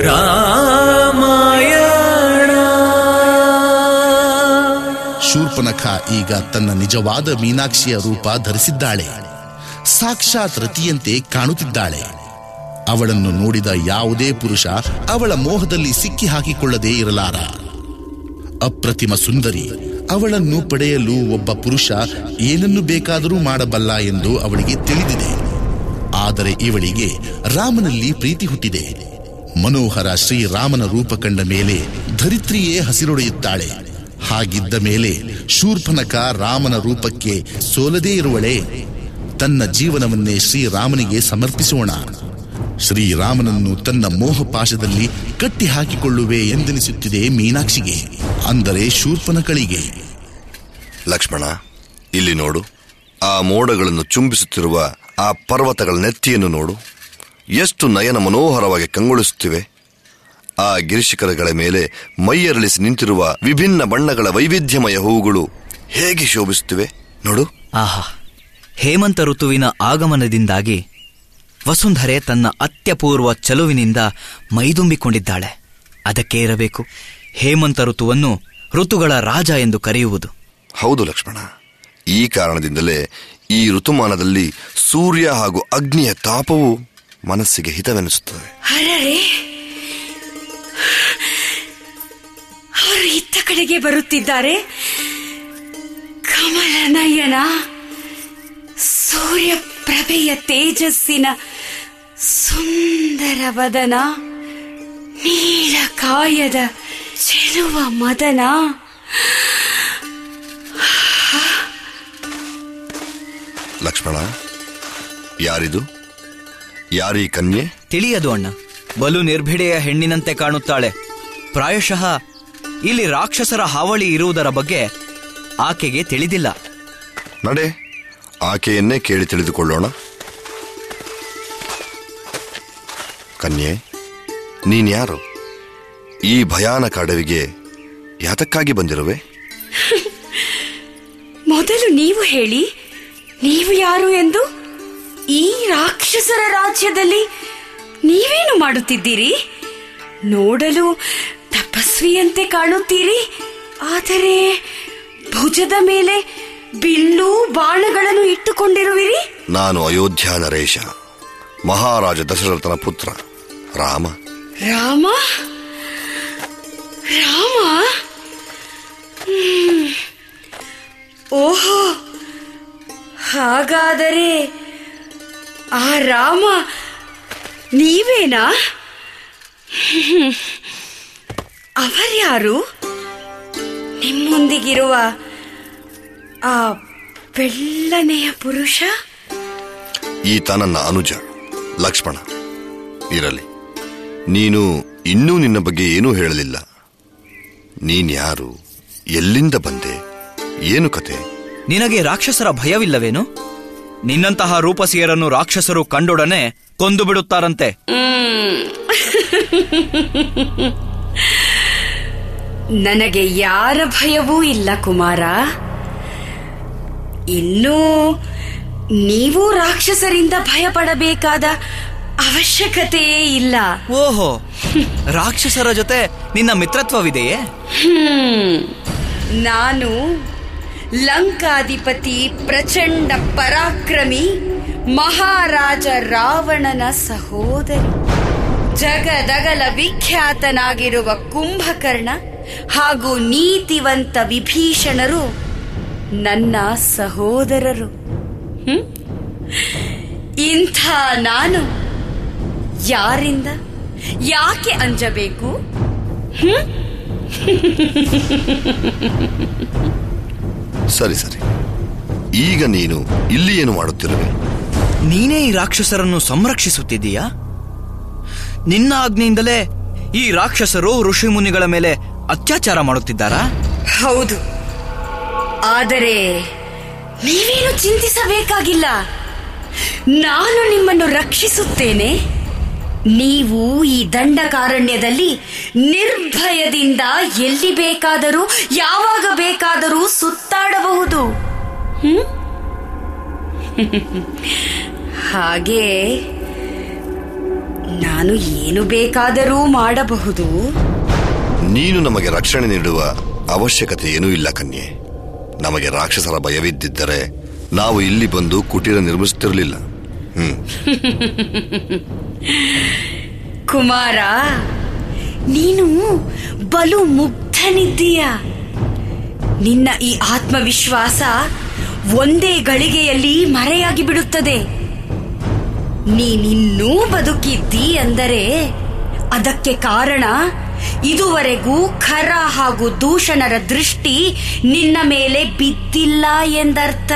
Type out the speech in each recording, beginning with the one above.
ರಾಮಾಯಣ ಶೂರ್ಪನಖ ಈಗ ತನ್ನ ನಿಜವಾದ ಮೀನಾಕ್ಷಿಯ ರೂಪ ಧರಿಸಿದ್ದಾಳೆ ಸಾಕ್ಷಾತ್ ರತಿಯಂತೆ ಕಾಣುತ್ತಿದ್ದಾಳೆ ಅವಳನ್ನು ನೋಡಿದ ಯಾವುದೇ ಪುರುಷ ಅವಳ ಮೋಹದಲ್ಲಿ ಸಿಕ್ಕಿ ಹಾಕಿಕೊಳ್ಳದೇ ಇರಲಾರ ಅಪ್ರತಿಮ ಸುಂದರಿ ಅವಳನ್ನು ಪಡೆಯಲು ಒಬ್ಬ ಪುರುಷ ಏನನ್ನು ಬೇಕಾದರೂ ಮಾಡಬಲ್ಲ ಎಂದು ಅವಳಿಗೆ ತಿಳಿದಿದೆ ಆದರೆ ಇವಳಿಗೆ ರಾಮನಲ್ಲಿ ಪ್ರೀತಿ ಹುಟ್ಟಿದೆ ಮನೋಹರ ಶ್ರೀರಾಮನ ರೂಪ ಕಂಡ ಮೇಲೆ ಧರಿತ್ರಿಯೇ ಹಸಿರೊಡೆಯುತ್ತಾಳೆ ಹಾಗಿದ್ದ ಮೇಲೆ ಶೂರ್ಪನಕ ರಾಮನ ರೂಪಕ್ಕೆ ಸೋಲದೇ ಇರುವಳೆ ತನ್ನ ಜೀವನವನ್ನೇ ಶ್ರೀರಾಮನಿಗೆ ಸಮರ್ಪಿಸೋಣ ಶ್ರೀರಾಮನನ್ನು ತನ್ನ ಮೋಹಪಾಶದಲ್ಲಿ ಕಟ್ಟಿ ಹಾಕಿಕೊಳ್ಳುವೆ ಎಂದೆನಿಸುತ್ತಿದೆ ಮೀನಾಕ್ಷಿಗೆ ಅಂದರೆ ಶೂರ್ಪನಕಳಿಗೆ ಲಕ್ಷ್ಮಣ ಇಲ್ಲಿ ನೋಡು ಆ ಮೋಡಗಳನ್ನು ಚುಂಬಿಸುತ್ತಿರುವ ಆ ಪರ್ವತಗಳ ನೆತ್ತಿಯನ್ನು ನೋಡು ಎಷ್ಟು ನಯನ ಮನೋಹರವಾಗಿ ಕಂಗೊಳಿಸುತ್ತಿವೆ ಆ ಗಿರಿಶಿಖರಗಳ ಮೇಲೆ ಮೈಯರಳಿಸಿ ನಿಂತಿರುವ ವಿಭಿನ್ನ ಬಣ್ಣಗಳ ವೈವಿಧ್ಯಮಯ ಹೂವುಗಳು ಹೇಗೆ ಶೋಭಿಸುತ್ತಿವೆ ನೋಡು ಆಹಾ ಹೇಮಂತ ಋತುವಿನ ಆಗಮನದಿಂದಾಗಿ ವಸುಂಧರೆ ತನ್ನ ಅತ್ಯಪೂರ್ವ ಚಲುವಿನಿಂದ ಮೈದುಂಬಿಕೊಂಡಿದ್ದಾಳೆ ಅದಕ್ಕೆ ಇರಬೇಕು ಹೇಮಂತ ಋತುವನ್ನು ಋತುಗಳ ರಾಜ ಎಂದು ಕರೆಯುವುದು ಹೌದು ಲಕ್ಷ್ಮಣ ಈ ಕಾರಣದಿಂದಲೇ ಈ ಋತುಮಾನದಲ್ಲಿ ಸೂರ್ಯ ಹಾಗೂ ಅಗ್ನಿಯ ತಾಪವು ಮನಸ್ಸಿಗೆ ಹಿತವೆನಿಸುತ್ತದೆ ಅರರೆ ಅವರು ಇತ್ತ ಕಡೆಗೆ ಬರುತ್ತಿದ್ದಾರೆ ಕಮಲ ನಯನ ಸೂರ್ಯ ಪ್ರಭೆಯ ತೇಜಸ್ಸಿನ ಸುಂದರ ವದನ ನೀಲ ಕಾಯದ ಚೆಲುವ ಮದನ ಲಕ್ಷ್ಮಣ ಯಾರಿದು ಯಾರೀ ಕನ್ಯೆ ತಿಳಿಯದು ಅಣ್ಣ ಬಲು ನಿರ್ಭಿಡೆಯ ಹೆಣ್ಣಿನಂತೆ ಕಾಣುತ್ತಾಳೆ ಪ್ರಾಯಶಃ ಇಲ್ಲಿ ರಾಕ್ಷಸರ ಹಾವಳಿ ಇರುವುದರ ಬಗ್ಗೆ ಆಕೆಗೆ ತಿಳಿದಿಲ್ಲ ನಡೆ ಆಕೆಯನ್ನೇ ಕೇಳಿ ತಿಳಿದುಕೊಳ್ಳೋಣ ಕನ್ಯೆ ನೀನ್ಯಾರು ಈ ಭಯಾನಕ ಅಡವಿಗೆ ಯಾತಕ್ಕಾಗಿ ಬಂದಿರುವೆ ಮೊದಲು ನೀವು ಹೇಳಿ ನೀವು ಯಾರು ಎಂದು ಈ ರಾಕ್ಷಸರ ರಾಜ್ಯದಲ್ಲಿ ನೀವೇನು ಮಾಡುತ್ತಿದ್ದೀರಿ ನೋಡಲು ತಪಸ್ವಿಯಂತೆ ಕಾಣುತ್ತೀರಿ ಆದರೆ ಭುಜದ ಮೇಲೆ ಬಿಲ್ಲು ಬಾಣಗಳನ್ನು ಇಟ್ಟುಕೊಂಡಿರುವಿರಿ ನಾನು ಅಯೋಧ್ಯ ನರೇಶ ಮಹಾರಾಜ ದಶರಥನ ಪುತ್ರ ರಾಮ ರಾಮ ರಾಮ ಹ್ಮ್. ಓಹೋ ಹಾಗಾದರೆ ಆ ರಾಮ ನೀವೇನಾ ಹ್ಮ್. ಅವರ್ಯಾರು ನಿಮ್ಮೊಂದಿಗಿರುವ ಆ ಬೆಳ್ಳನೆಯ ಪುರುಷ ಈತ ನನ್ನ ಅನುಜ ಲಕ್ಷ್ಮಣ ಇರಲಿ ನೀನು ಇನ್ನೂ ನಿನ್ನ ಬಗ್ಗೆ ಏನೂ ಹೇಳಲಿಲ್ಲ ನೀನ್ಯಾರು ಎಲ್ಲಿಂದ ಬಂದೆ ಏನು ಕತೆ ನಿನಗೆ ರಾಕ್ಷಸರ ಭಯವಿಲ್ಲವೇನು ನಿನ್ನಂತಹ ರೂಪಸಿಯರನ್ನು ರಾಕ್ಷಸರು ಕಂಡೊಡನೆ ಕೊಂದು ಬಿಡುತ್ತಾರಂತೆ ನನಗೆ ಯಾರ ಭಯವೂ ಇಲ್ಲ ಕುಮಾರ ಇನ್ನೂ ನೀವು ರಾಕ್ಷಸರಿಂದ ಭಯಪಡಬೇಕಾದ ಅವಶ್ಯಕತೆಯೇ ಇಲ್ಲ ಓಹೋ ರಾಕ್ಷಸರ ಜೊತೆ ನಿನ್ನ ಮಿತ್ರತ್ವವಿದೆಯೇ ಹ್ಮ್. ನಾನು ಲಂಕಾಧಿಪತಿ ಪ್ರಚಂಡ ಪರಾಕ್ರಮಿ ಮಹಾರಾಜ ರಾವಣನ ಸಹೋದರಿ ಜಗದಗಲ ವಿಖ್ಯಾತನಾಗಿರುವ ಕುಂಭಕರ್ಣ ಹಾಗೂ ನೀತಿವಂತ ವಿಭೀಷಣರು ನನ್ನ ಸಹೋದರರು ಹ್ಮ್? ಇಂಥ ನಾನು ಯಾರಿಂದ ಯಾಕೆ ಅಂಜಬೇಕು ಸರಿ ಸರಿ ಈಗ ನೀನು ಇಲ್ಲಿ ಏನು ಮಾಡುತ್ತಿರುವೆ ನೀನೇ ಈ ರಾಕ್ಷಸರನ್ನು ಸಂರಕ್ಷಿಸುತ್ತಿದ್ದೀಯಾ ನಿನ್ನ ಆಜ್ಞೆಯಿಂದಲೇ ಈ ರಾಕ್ಷಸರು ಋಷಿ ಮುನಿಗಳ ಮೇಲೆ ಅತ್ಯಾಚಾರ ಮಾಡುತ್ತಿದ್ದಾರಾ ಹೌದು ಆದರೆ ನೀವೇನು ಚಿಂತಿಸಬೇಕಾಗಿಲ್ಲ ನಾನು ನಿಮ್ಮನ್ನು ರಕ್ಷಿಸುತ್ತೇನೆ ನೀವು ಈ ದಂಡಕಾರಣ್ಯದಲ್ಲಿ ನಿರ್ಭಯದಿಂದ ಎಲ್ಲಿ ಬೇಕಾದರೂ ಯಾವಾಗ ಬೇಕಾದರೂ ಸುತ್ತಾಡಬಹುದು ಹ್ಮ್? ಹಾಗೆ ನಾನು ಏನು ಬೇಕಾದರೂ ಮಾಡಬಹುದು ನೀನು ನಮಗೆ ರಕ್ಷಣೆ ನೀಡುವ ಅವಶ್ಯಕತೆ ಏನೂ ಇಲ್ಲ ಕನ್ಯೆ ನಮಗೆ ರಾಕ್ಷಸರ ಭಯವಿದ್ದಿದ್ದರೆ ನಾವು ಇಲ್ಲಿ ಬಂದು ಕುಟೀರ ನಿರ್ಮಿಸುತ್ತಿರಲಿಲ್ಲ ಹ್ಮ್ ಕುಮಾರ ನೀನು ಬಲು ಮುಗ್ಧನಿದ್ದೀಯ ನಿನ್ನ ಈ ಆತ್ಮವಿಶ್ವಾಸ ಒಂದೇ ಗಳಿಗೆಯಲ್ಲಿ ಮರೆಯಾಗಿ ಬಿಡುತ್ತದೆ ನೀನಿನ್ನೂ ಬದುಕಿದ್ದಿ ಅಂದರೆ ಅದಕ್ಕೆ ಕಾರಣ ಇದುವರೆಗೂ ಖರ ಹಾಗೂ ದೂಷಣರ ದೃಷ್ಟಿ ನಿನ್ನ ಮೇಲೆ ಬಿದ್ದಿಲ್ಲ ಎಂದರ್ಥ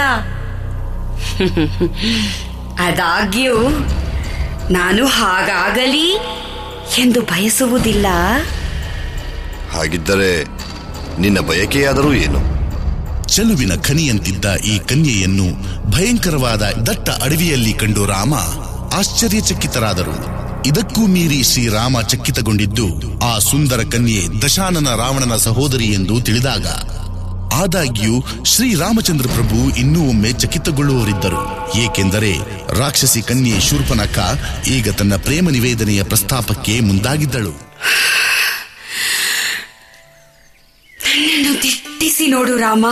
ಆದಾಗ್ಯೂ ನಾನು ಹಾಗಾಗಲಿ ಎಂದು ಬಯಸುವುದಿಲ್ಲ ಹಾಗಿದ್ದರೆ ನಿನ್ನ ಬಯಕೆಯಾದರೂ ಏನು ಚೆಲುವಿನ ಖನಿಯಂತಿದ್ದ ಈ ಕನ್ಯೆಯನ್ನು ಭಯಂಕರವಾದ ದಟ್ಟ ಅಡವಿಯಲ್ಲಿ ಕಂಡು ರಾಮ ಆಶ್ಚರ್ಯಚಕಿತರಾದರು ಇದಕ್ಕೂ ಮೀರಿ ಶ್ರೀರಾಮ ಚಕಿತಗೊಂಡಿದ್ದು ಆ ಸುಂದರ ಕನ್ಯೆ ದಶಾನನ ರಾವಣನ ಸಹೋದರಿ ಎಂದು ತಿಳಿದಾಗ ಆದಾಗ್ಯೂ ಶ್ರೀರಾಮಚಂದ್ರ ಪ್ರಭು ಇನ್ನೂ ಒಮ್ಮೆ ಚಕಿತಗೊಳ್ಳುವವರಿದ್ದರು ಏಕೆಂದರೆ ರಾಕ್ಷಸಿ ಕನ್ಯೆ ಶೂರ್ಪನಖ ಈಗ ತನ್ನ ಪ್ರೇಮ ನಿವೇದನೆಯ ಪ್ರಸ್ತಾಪಕ್ಕೆ ಮುಂದಾಗಿದ್ದಳು ನನ್ನನ್ನು ದಿಟ್ಟಿಸಿ ನೋಡು ರಾಮ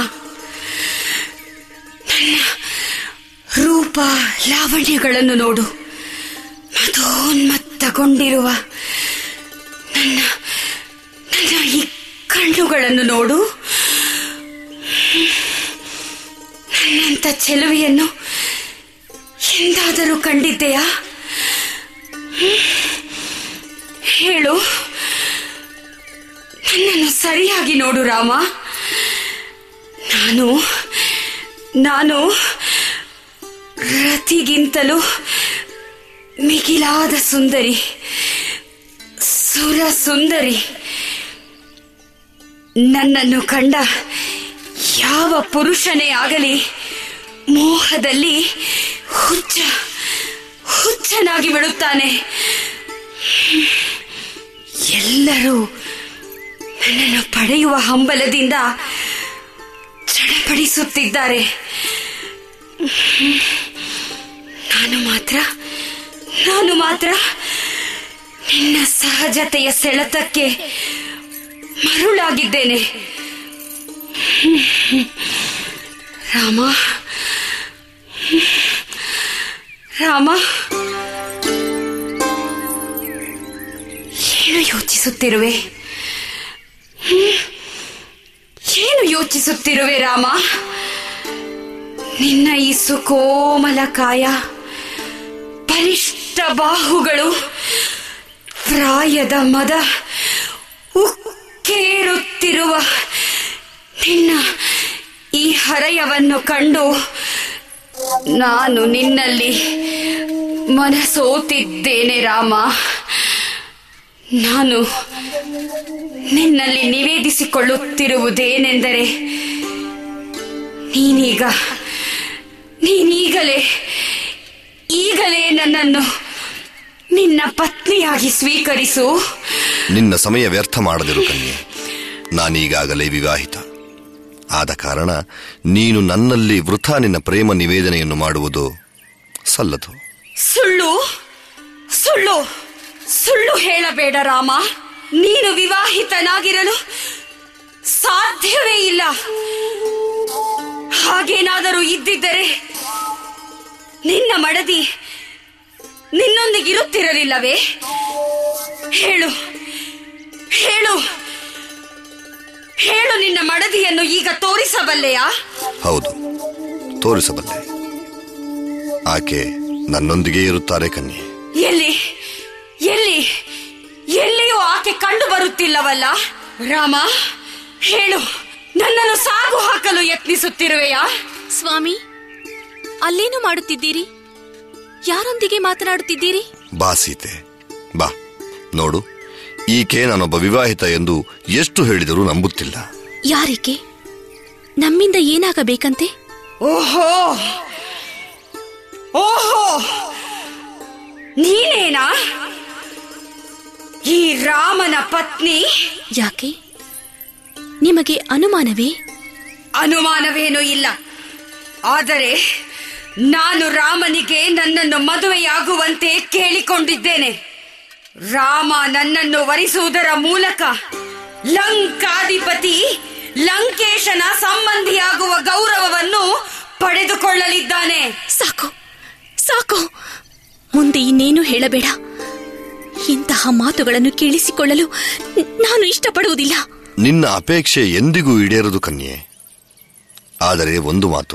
ನನ್ನ ರೂಪ ಲಾವಣ್ಯಗಳನ್ನು ನೋಡು ಮಧೋನ್ಮತ್ತಗೊಂಡಿರುವ ನನ್ನ ನನ್ನ ಈ ಕಣ್ಣುಗಳನ್ನು ನೋಡು ನನ್ನಂತ ಚೆಲುವೆಯನ್ನು ಎಂದಾದರೂ ಕಂಡಿದ್ದೆಯಾ ಹ್ಮ್? ಹೇಳು ನನ್ನನ್ನು ಸರಿಯಾಗಿ ನೋಡು ರಾಮ ನಾನು ನಾನು ರತಿಗಿಂತಲೂ ಮಿಗಿಲಾದ ಸುಂದರಿ ಸುರ ಸುಂದರಿ ನನ್ನನ್ನು ಕಂಡ ಯಾವ ಪುರುಷನೇ ಆಗಲಿ ಮೋಹದಲ್ಲಿ ಹುಚ್ಚ ಹುಚ್ಚನಾಗಿ ಬಿಡುತ್ತಾನೆ ಎಲ್ಲರೂ ನನ್ನನ್ನು ಪಡೆಯುವ ಹಂಬಲದಿಂದ ಚಡಪಡಿಸುತ್ತಿದ್ದಾರೆ ನಾನು ಮಾತ್ರ ನಾನು ಮಾತ್ರ ನಿನ್ನ ಸಹಜತೆಯ ಸೆಳೆತಕ್ಕೆ ಮರುಳಾಗಿದ್ದೇನೆ ರಾಮ ರಾಮ ಏನು ಯೋಚಿಸುತ್ತಿರುವೆ ಹ್ಮ್? ಏನು ಯೋಚಿಸುತ್ತಿರುವೆ ರಾಮ ನಿನ್ನ ಈ ಸುಕೋಮಲ ಕಾಯ ಬಲಿಷ್ಠ ಬಾಹುಗಳು ಪ್ರಾಯದ ಮದ ಉಕ್ಕೇರುತ್ತಿರುವ ನಿನ್ನ ಈ ಹರೆಯವನ್ನು ಕಂಡು ನಾನು ನಿನ್ನಲ್ಲಿ ಮನಸೋತಿದ್ದೇನೆ ರಾಮ ನಾನು ನಿನ್ನಲ್ಲಿ ನಿವೇದಿಸಿಕೊಳ್ಳುತ್ತಿರುವುದೇನೆಂದರೆ ನೀನೀಗ ನೀನೀಗಲೇ ಈಗಲೇ ನನ್ನನ್ನು ನಿನ್ನ ಪತ್ನಿಯಾಗಿ ಸ್ವೀಕರಿಸು ನಿನ್ನ ಸಮಯ ವ್ಯರ್ಥ ಮಾಡದಿರು ಕನ್ಯೆ ನಾನೀಗಾಗಲೇ ವಿವಾಹಿತ ಆದ ಕಾರಣ ನೀನು ನನ್ನಲ್ಲಿ ವೃಥಾ ನಿನ್ನ ಪ್ರೇಮ ನಿವೇದನೆಯನ್ನು ಮಾಡುವುದು ಸಲ್ಲದು ಸುಳ್ಳು ಸುಳ್ಳು ಸುಳ್ಳು ಹೇಳಬೇಡ ರಾಮ ನೀನು ವಿವಾಹಿತನಾಗಿರಲು ಸಾಧ್ಯವೇ ಇಲ್ಲ ಹಾಗೇನಾದರೂ ಇದ್ದಿದ್ದರೆ ನಿನ್ನ ಮಡದಿ ನಿನ್ನೊಂದಿಗಿರುತ್ತಿರಲಿಲ್ಲವೇ ಹೇಳು ಹೇಳು ಹೇಳು ನಿನ್ನ ಮಡದಿಯನ್ನು ಈಗ ತೋರಿಸಬಲ್ಲೆಯಾ ಹೌದು ತೋರಿಸಬಲ್ಲೆ ಆಕೆ ನನ್ನೊಂದಿಗೆ ಇರುತ್ತಾರೆ ಕನ್ಯೆ ಎಲ್ಲಿ ಎಲ್ಲಿ ಎಲ್ಲಿಯೂ ಆಕೆ ಕಂಡು ಬರುತ್ತಿಲ್ಲವಲ್ಲ ರಾಮ ಹೇಳು ನನ್ನನ್ನು ಸಾಗು ಹಾಕಲು ಯತ್ನಿಸುತ್ತಿರುವೆಯಾ ಸ್ವಾಮಿ ಅಲ್ಲೇನು ಮಾಡುತ್ತಿದ್ದೀರಿ ಯಾರೊಂದಿಗೆ ಮಾತನಾಡುತ್ತಿದ್ದೀರಿ ಬಾ ಸೀತೆ ಬಾ ನೋಡು ಈಕೆ ನಾನೊಬ್ಬ ವಿವಾಹಿತ ಎಂದು ಎಷ್ಟು ಹೇಳಿದರೂ ನಂಬುತ್ತಿಲ್ಲ ಯಾರಿಕೆ ನಮ್ಮಿಂದ ಏನಾಗಬೇಕಂತೆ ಓಹೋ ಓಹೋ ನೀನೇನಾ ಈ ರಾಮನ ಪತ್ನಿ ಯಾಕೆ ನಿಮಗೆ ಅನುಮಾನವೇ ಅನುಮಾನವೇನೂ ಇಲ್ಲ ಆದರೆ ನಾನು ರಾಮನಿಗೆ ನನ್ನನ್ನು ಮದುವೆಯಾಗುವಂತೆ ಕೇಳಿಕೊಂಡಿದ್ದೇನೆ ರಾಮ ನನ್ನನ್ನು ವರಿಸುವುದರ ಮೂಲಕ ಲಂಕಾಧಿಪತಿ ಲಂಕೇಶನ ಸಂಬಂಧಿಯಾಗುವ ಗೌರವವನ್ನು ಪಡೆದುಕೊಳ್ಳಲಿದ್ದಾನೆ ಸಾಕು ಸಾಕು ಮುಂದೆ ಇನ್ನೇನು ಹೇಳಬೇಡ ಇಂತಹ ಮಾತುಗಳನ್ನು ಕೇಳಿಸಿಕೊಳ್ಳಲು ನ- ನಾನು ಇಷ್ಟಪಡುವುದಿಲ್ಲ ನಿನ್ನ ಅಪೇಕ್ಷೆ ಎಂದಿಗೂ ಈಡೇರದು ಕನ್ಯೆ ಆದರೆ ಒಂದು ಮಾತು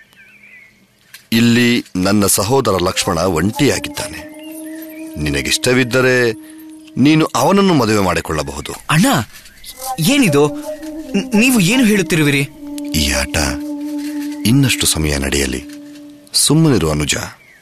ಇಲ್ಲಿ ನನ್ನ ಸಹೋದರ ಲಕ್ಷ್ಮಣ ಒಂಟಿಯಾಗಿದ್ದಾನೆ ನಿನಗಿಷ್ಟವಿದ್ದರೆ ನೀನು ಅವನನ್ನು ಮದುವೆ ಮಾಡಿಕೊಳ್ಳಬಹುದು ಅಣ್ಣ ಏನಿದು ನ್- ನೀವು ಏನು ಹೇಳುತ್ತಿರುವಿರಿ ಈ ಆಟ ಇನ್ನಷ್ಟು ಸಮಯ ನಡೆಯಲಿ ಸುಮ್ಮನಿರು ಅನುಜ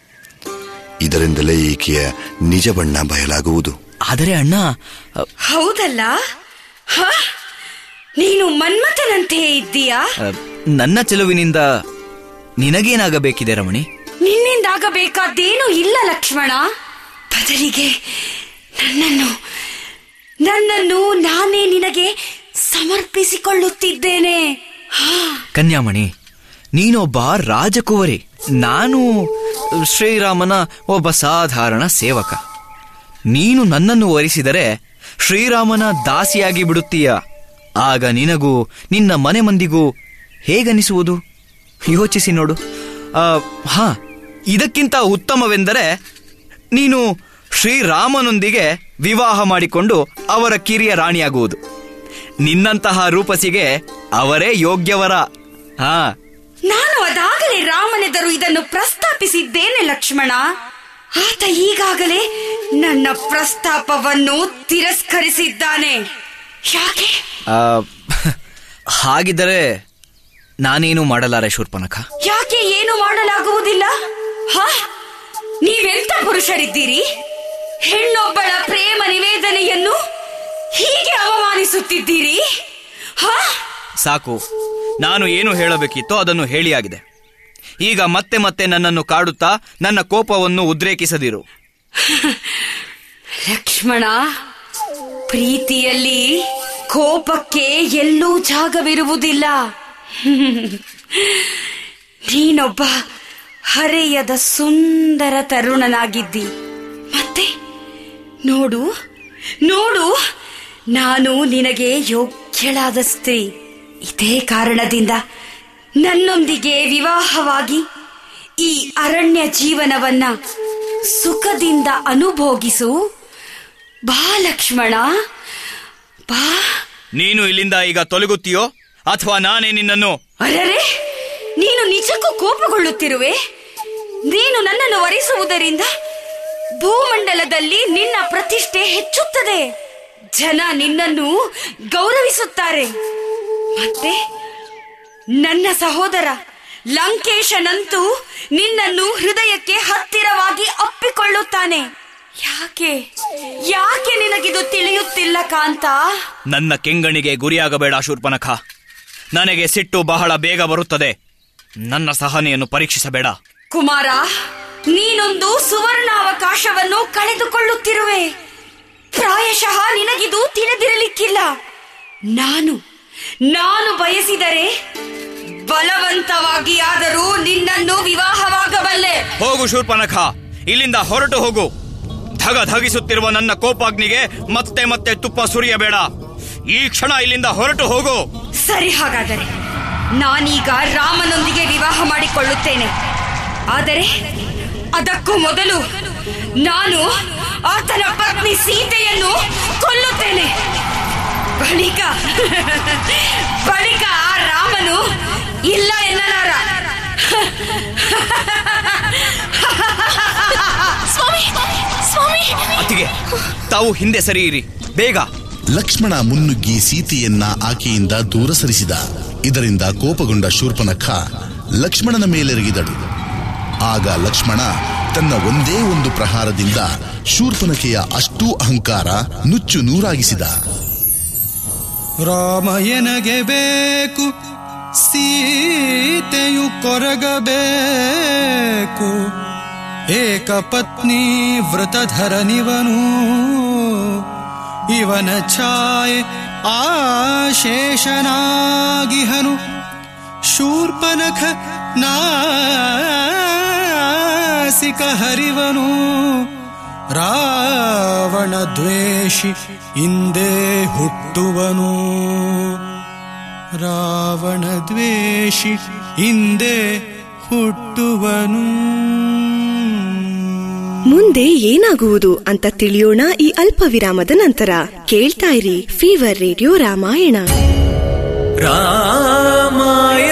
ಇದರಿಂದಲೇ ಈಕೆಯ ನಿಜ ಬಣ್ಣ ಬಯಲಾಗುವುದು ಆದರೆ ಅಣ್ಣ ಅ, ಹೌದಲ್ಲ ಹ? ನೀನು ಮನ್ಮಥನಂತೆಯೇ ಇದ್ದೀಯಾ ಅ, ನನ್ನ ಚೆಲುವಿನಿಂದ ನಿನಗೇನಾಗಬೇಕಿದೆ ರಮಣಿ ನಿನ್ನಿಂದಾಗಬೇಕಾದ್ದೇನೂ ಇಲ್ಲ ಲಕ್ಷ್ಮಣ ಬದಲಿಗೆ ನನ್ನನ್ನು ನನ್ನನ್ನು ನಾನೇ ನಿನಗೆ ಸಮರ್ಪಿಸಿಕೊಳ್ಳುತ್ತಿದ್ದೇನೆ ಹಾ ಕನ್ಯಾಮಣಿ ನೀನೊಬ್ಬ ರಾಜಕುವರಿ ನಾನು ಶ್ರೀರಾಮನ ಒಬ್ಬ ಸಾಧಾರಣ ಸೇವಕ ನೀನು ನನ್ನನ್ನು ವರಿಸಿದರೆ ಶ್ರೀರಾಮನ ದಾಸಿಯಾಗಿ ಬಿಡುತ್ತೀಯ ಆಗ ನಿನಗೂ ನಿನ್ನ ಮನೆ ಮಂದಿಗೂ ಹೇಗನಿಸುವುದು ಯೋಚಿಸಿ ನೋಡು ಆ, ಹಾ ಇದಕ್ಕಿಂತ ಉತ್ತಮವೆಂದರೆ ನೀನು ಶ್ರೀರಾಮನೊಂದಿಗೆ ವಿವಾಹ ಮಾಡಿಕೊಂಡು ಅವರ ಕಿರಿಯ ರಾಣಿಯಾಗುವುದು ನಿನ್ನಂತಹ ರೂಪಸಿಗೆ ಅವರೇ ಯೋಗ್ಯವರ ಹಾ ನಾನು ಅದಾಗಲೇ ರಾಮನೆದರು ಇದನ್ನು ಪ್ರಸ್ತಾಪಿಸಿದ್ದೇನೆ ಲಕ್ಷ್ಮಣ ಆತ ಈಗಾಗಲೇ ನನ್ನ ಪ್ರಸ್ತಾಪವನ್ನು ತಿರಸ್ಕರಿಸಿದ್ದಾನೆ ಯಾಕೆ ಆ, ಹಾಗಿದ್ದರೆ ನಾನೇನು ಮಾಡಲಾರೆ ಶೂರ್ಪನಖ ಯಾಕೆ ಏನು ಮಾಡಲಾಗುವುದಿಲ್ಲ ಹ ನೀವೆಂತ ಪುರುಷರಿದ್ದೀರಿ ಹೆಣ್ಣೊಬ್ಬಳ ಪ್ರೇಮ ನಿವೇದನೆಯನ್ನು ಹೀಗೆ ಅವಮಾನಿಸುತ್ತಿದ್ದೀರಿ ಹ ಸಾಕು ನಾನು ಏನು ಹೇಳಬೇಕಿತ್ತೋ ಅದನ್ನು ಹೇಳಿಯಾಗಿದೆ ಈಗ ಮತ್ತೆ ಮತ್ತೆ ನನ್ನನ್ನು ಕಾಡುತ್ತಾ ನನ್ನ ಕೋಪವನ್ನು ಉದ್ರೇಕಿಸದಿರು ಲಕ್ಷ್ಮಣ ಪ್ರೀತಿಯಲ್ಲಿ ಕೋಪಕ್ಕೆ ಎಲ್ಲೂ ಜಾಗವಿರುವುದಿಲ್ಲ ನೀನೊಬ್ಬ ಹರೆಯದ ಸುಂದರ ತರುಣನಾಗಿದ್ದಿ ಮತ್ತೆ ನೋಡು ನೋಡು ನಾನು ನಿನಗೆ ಯೋಗ್ಯಳಾದ ಸ್ತ್ರೀ ಇದೇ ಕಾರಣದಿಂದ ನನ್ನೊಂದಿಗೆ ವಿವಾಹವಾಗಿ ಈ ಅರಣ್ಯ ಜೀವನವನ್ನ ಸುಖದಿಂದ ಅನುಭೋಗಿಸು ಬಾ ಲಕ್ಷ್ಮಣ ಬಾ ನೀನು ಇಲ್ಲಿಂದ ಈಗ ತೊಲಗುತ್ತೀಯೋ ಅಥವಾ ನಾನೇ ನಿನ್ನನ್ನು ಅರರೆ ನೀನು ನಿಜಕ್ಕೂ ಕೋಪಗೊಳ್ಳುತ್ತಿರುವೆ ನೀನು ನನ್ನನ್ನು ವರಿಸುವುದರಿಂದ ಭೂಮಂಡಲದಲ್ಲಿ ನಿನ್ನ ಪ್ರತಿಷ್ಠೆ ಹೆಚ್ಚುತ್ತದೆ ಜನ ನಿನ್ನನ್ನು ಗೌರವಿಸುತ್ತಾರೆ ಮತ್ತೆ ನನ್ನ ಸಹೋದರ ಲಂಕೇಶನಂತೂ ನಿನ್ನನ್ನು ಹೃದಯಕ್ಕೆ ಹತ್ತಿರವಾಗಿ ಅಪ್ಪಿಕೊಳ್ಳುತ್ತಾನೆ ಯಾಕೆ ಯಾಕೆ ನಿನಗಿದು ತಿಳಿಯುತ್ತಿಲ್ಲ ಕಾಂತ ನನ್ನ ಕೆಂಗಣಿಗೆ ಗುರಿಯಾಗಬೇಡ ಶೂರ್ಪನಖ ನನಗೆ ಸಿಟ್ಟು ಬಹಳ ಬೇಗ ಬರುತ್ತದೆ ನನ್ನ ಸಹನೆಯನ್ನು ಪರೀಕ್ಷಿಸಬೇಡ ಕುಮಾರ ನೀನೊಂದು ಸುವರ್ಣಾವಕಾಶವನ್ನು ಕಳೆದುಕೊಳ್ಳುತ್ತಿರುವೆ ಪ್ರಾಯಶಃ ನಿನಗಿದು ತಿಳಿದಿರಲಿಕ್ಕಿಲ್ಲ ನಾನು ನಾನು ಬಯಸಿದರೆ ಬಲವಂತವಾಗಿ ಆದರೂ ನಿನ್ನನ್ನು ವಿವಾಹವಾಗಬಲ್ಲೆ ಹೋಗು ಶೂರ್ಪನಖ ಇಲ್ಲಿಂದ ಹೊರಟು ಹೋಗು ಧಗ ಧಗಿಸುತ್ತಿರುವ ನನ್ನ ಕೋಪಾಗ್ನಿಗೆ ಮತ್ತೆ ಮತ್ತೆ ತುಪ್ಪ ಸುರಿಯಬೇಡ ಈ ಕ್ಷಣ ಇಲ್ಲಿಂದ ಹೊರಟು ಹೋಗು ಸರಿ ಹಾಗಾದರೆ ನಾನೀಗ ರಾಮನೊಂದಿಗೆ ವಿವಾಹ ಮಾಡಿಕೊಳ್ಳುತ್ತೇನೆ ಆದರೆ ಅದಕ್ಕೂ ಮೊದಲು ನಾನು ಆತನ ಪತ್ನಿ ಸೀತೆಯನ್ನು ಕೊಲ್ಲುತ್ತೇನೆ ಬಳಿಕ ಬಳಿಕ ಆ ರಾಮನು ಇಲ್ಲ ಎನ್ನಲಾರ ಸ್ವಾಮಿ ಸ್ವಾಮಿ ಅತಿಗೆ ತಾವು ಹಿಂದೆ ಸರಿಯಿರಿ ಬೇಗ ಲಕ್ಷ್ಮಣ ಮುನ್ನುಗ್ಗಿ ಸೀತೆಯನ್ನ ಆಕೆಯಿಂದ ದೂರ ಸರಿಸಿದ ಇದರಿಂದ ಕೋಪಗೊಂಡ ಶೂರ್ಪನಖ ಲಕ್ಷ್ಮಣನ ಮೇಲೆರಗಿದಳು ಆಗ ಲಕ್ಷ್ಮಣ ತನ್ನ ಒಂದೇ ಒಂದು ಪ್ರಹಾರದಿಂದ ಶೂರ್ಪನಖೆಯ ಅಷ್ಟೂ ಅಹಂಕಾರ ನುಚ್ಚು ನೂರಾಗಿಸಿದ ರಾಮ ಎನಗೆ ಬೇಕು ಸೀತೆಯು ಕೊರಗಬೇಕು ಏಕ ಪತ್ನಿ ವೃತಧರನಿವನು ಇವನ ಛಾಯೆ ಆಶೇಷನಾಗಿಹನು ಶೂರ್ಪನಖ ನಾಸಿಕ ಹರಿವನು ರಾವಣ ದ್ವೇಷಿ ಇಂದೇ ಹುಟ್ಟುವನು ರಾವಣ ದ್ವೇಷಿ ಇಂದೇ ಹುಟ್ಟುವನು ಮುಂದೆ ಏನಾಗುವುದು ಅಂತ ತಿಳಿಯೋಣ ಈ ಅಲ್ಪ ವಿರಾಮದ ನಂತರ ಕೇಳ್ತಾ ಇರಿ ಫೀವರ್ ರೇಡಿಯೋ ರಾಮಾಯಣ ರಾಮಾಯಣ